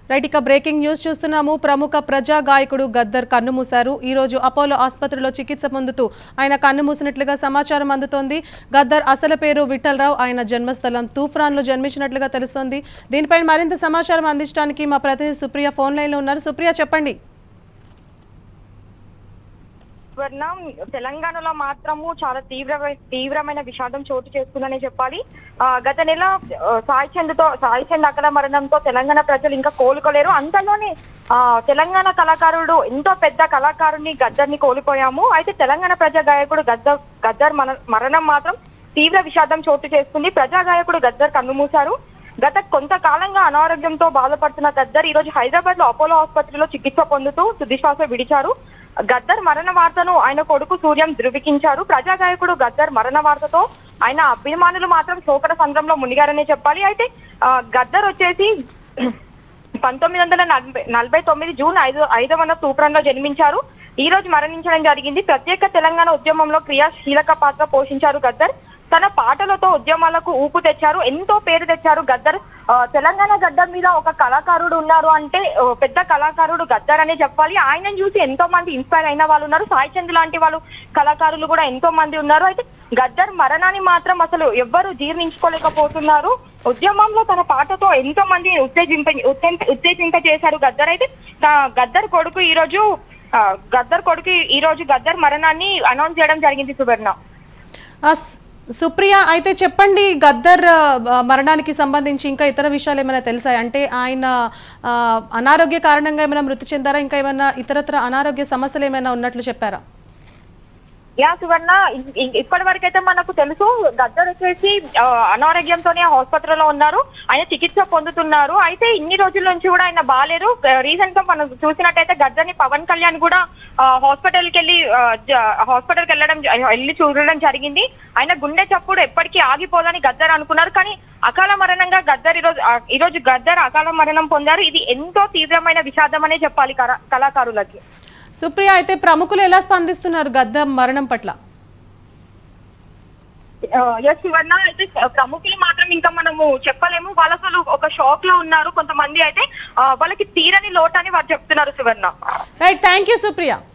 right ఇక breaking news చూస్తున్నాము ప్రముఖ ప్రజా గాయకుడు గద్దర్ కన్నుమూశారు ఈ రోజు అపోలో ఆసుపత్రిలో చికిత్స పొందుతూ ఆయన కన్నుమూసినట్లుగా సమాచారం అందుతోంది గద్దర్ అసలు పేరు విఠలరావు ఆయన జన్మస్థలం తూఫ్రాన్లో జన్మించినట్లుగా తెలుస్తోంది దీనిపై మరింత సమాచారం అందించడానికి మా ప్రతినిధి సుప్రియ ఫోన్ లైన్లో ఉన్నారు సుప్రియ చెప్పండి స్వర్ణ తెలంగాణలో మాత్రము చాలా తీవ్ర తీవ్రమైన విషాదం చోటు చేసుకుందనే చెప్పాలి ఆ, గత నెల ఆ, సాయి చంద్తో సాయి చంద్ అకల మరణంతో తెలంగాణ ప్రజలు ఇంకా కోలుకోలేరు అంతలోనే ఆ తెలంగాణ కళాకారుడు ఎంతో పెద్ద కళాకారుని గద్దర్ని కోల్పోయాము అయితే తెలంగాణ ప్రజా గాయకుడు గద్దర్ గద్దర్ మన- మరణం మాత్రం తీవ్ర విషాదం చోటు చేసుకుంది ప్రజా గాయకుడు గద్దర్ కన్నుమూశారు గత కొంతకాలంగా అనారోగ్యంతో బాధపడుతున్న గద్దర్ ఈ రోజు హైదరాబాద్ లో అపోలో ఆసుపత్రిలో చికిత్స పొందుతూ తుదిశ్వాస విడిచారు గద్దర్ మరణ వార్తను ఆయన కొడుకు సూర్యం ధృవీకించారు ప్రజా గాయకుడు గద్దర్ మరణ వార్తతో ఆయన అభిమానులు మాత్రం శోకర సంద్రంలో మునిగారనే చెప్పాలి అయితే ఆ, గద్దర్ వచ్చేసి పంతొమ్మిది వందల నలభై నలభై తొమ్మిది జూన్ ఐదు ఐదవ తూప్రంలో జన్మించారు ఈ రోజు మరణించడం జరిగింది ప్రత్యేక తెలంగాణ ఉద్యమంలో క్రియాశీలక పాత్ర పోషించారు గద్దర్ తన పాటలతో ఉద్యమాలకు ఊపు తెచ్చారు ఎంతో పేరు తెచ్చారు గద్దర్ ఆ, తెలంగాణ గద్దర్ మీద ఒక కళాకారుడు ఉన్నారు అంటే ఓ పెద్ద కళాకారుడు గద్దర్ అనే చెప్పాలి ఆయనను చూసి ఎంతో మంది ఇన్స్పైర్ అయిన వాళ్ళు ఉన్నారు సాయి చంద్ లాంటి వాళ్ళు కళాకారులు కూడా ఎంతో మంది ఉన్నారు అయితే గద్దర్ మరణాన్ని మాత్రం అసలు ఎవ్వరు జీర్ణించుకోలేకపోతున్నారు ఉద్యమంలో తన పాటతో ఎంతో మంది ఉత్తేజింప ఉత్తేజ- ఉత్తేజింప చేశారు గద్దర్ అయితే తా- గద్దర్ కొడుకు ఈ రోజు ఆ, గద్దర్ కొడుకు ఈ రోజు గద్దర్ మరణాన్ని అనౌన్స్ చేయడం జరిగింది సువర్ణ ఆ, స్- సుప్రియ అయితే చెప్పండి గద్దర్ ఆ, మరణానికి సంబంధించి ఇంకా ఇతర విషయాలు ఏమైనా తెలుసా అంటే ఆయన ఆ, అనారోగ్య కారణంగా ఏమైనా మృతి చెందారా ఇంకా ఏమైనా ఇతరత్ర అనారోగ్య సమస్యలు ఏమైనా ఉన్నట్లు చెప్పారా యా సువర్ణ ఇ- ఇ- ఇప్పటి వరకు అయితే మనకు తెలుసు గద్దర్ వచ్చేసి ఆ, అనారోగ్యంతోనే ఆసుపత్రిలో ఉన్నారు ఆయన చికిత్స పొందుతున్నారు అయితే ఇన్ని రోజుల నుంచి కూడా ఆయన బాగాలేరు రీసెంట్ గా మనం చూసినట్టయితే గద్దర్ ని పవన్ కళ్యాణ్ కూడా హాస్పిటల్ కి వెళ్ళి హాస్పిటల్ కి వెళ్ళడం జ- వెళ్ళి చూడడం జరిగింది ఆయన గుండె చప్పుడు ఎప్పటికీ ఆగిపోదని గద్దర్ అనుకున్నారు కానీ అకాల మరణంగా గద్దర్ ఈ రోజు ఆ, ఈ రోజు గద్దర్ అకాల మరణం పొందారు ఇది ఎంతో తీవ్రమైన విషాదం అనే చెప్పాలి కళా- కళాకారులకి సుప్రియ అయితే ప్రముఖులు ఎలా స్పందిస్తున్నారు గద్దర్ మరణం పట్ల ఎస్ శివన్న అయితే ప్రముఖులు మాత్రం ఇంకా మనము చెప్పలేము వాళ్ళు అసలు ఒక షాక్ లో ఉన్నారు కొంతమంది అయితే ఆ, వాళ్ళకి తీరని లోటు అని వారు చెప్తున్నారు Shivanna right thank you Supriya